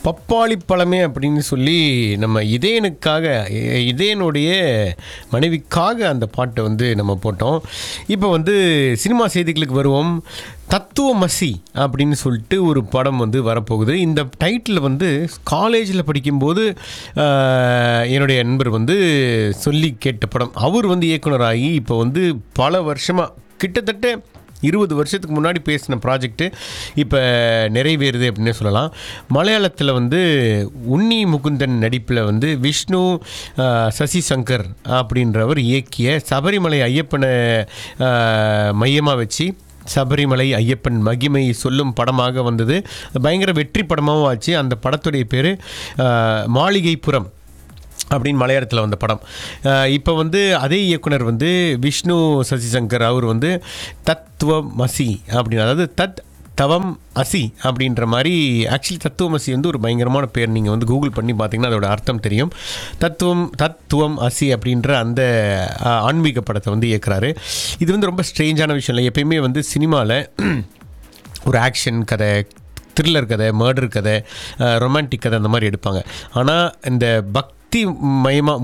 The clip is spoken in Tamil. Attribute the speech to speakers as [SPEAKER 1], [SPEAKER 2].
[SPEAKER 1] பப்பாளி பழமே அப்படின்னு சொல்லி நம்ம இதயனுக்காக இ- இதயனுடைய மனைவிக்காக அந்த பாட்டை வந்து நம்ம போட்டோம் இப்போ வந்து சினிமா செய்திகளுக்கு வருவோம் தத்துவமசி அப்படின்னு சொல்லிட்டு ஒரு படம் வந்து வரப்போகுது இந்த டைட்டில் வந்து காலேஜில் படிக்கும்போது ஆஹ், என்னுடைய நண்பர் வந்து சொல்லி கேட்ட படம் அவர் வந்து இயக்குனராகி இப்போ வந்து பல வருஷமாக கிட்டத்தட்ட இருபது வருஷத்துக்கு முன்னாடி பேசின ப்ராஜெக்ட்டு இப்போ நிறைவேறுது அப்படின்னே சொல்லலாம் மலையாளத்தில் வந்து உன்னி முகுந்தன் நடிப்பில் வந்து விஷ்ணு ஆஹ், சசி சங்கர் அப்படின்றவர் இயக்கிய சபரிமலை ஐயப்பனை மையமாக வச்சு சபரிமலை ஐயப்பன் மகிமை சொல்லும் படமாக வந்தது பயங்கர வெற்றி படமாகவும் ஆச்சு அந்த படத்துடைய பேர் மாளிகைப்புறம் அப்படின்னு மலையாளத்தில் வந்த படம் இப்போ வந்து அதே இயக்குனர் வந்து விஷ்ணு சசிசங்கர் அவர் வந்து தத்துவமசி அப்படின்னு அதாவது தத் தவம் அசி அப்படின்ற மாதிரி ஆக்சுவலி தத்துவமசி வந்து ஒரு பயங்கரமான பேர் நீங்கள் வந்து கூகுள் பண்ணி பார்த்தீங்கன்னா அதோட அர்த்தம் தெரியும் தத்துவம் தத்துவம் அசி அப்படின்ற அந்த அஹ், ஆன்மீக படத்தை வந்து இயக்குறாரு இது வந்து ரொம்ப ஸ்ட்ரேஞ்சான விஷயம் இல்லை எப்பயுமே வந்து சினிமாவில் ஒரு ஆக்ஷன் கதை த்ரில்லர் கதை மர்டர் கதை ரொமான்டிக் கதை அந்த மாதிரி எடுப்பாங்க ஆனால் இந்த பக்தி மயமாக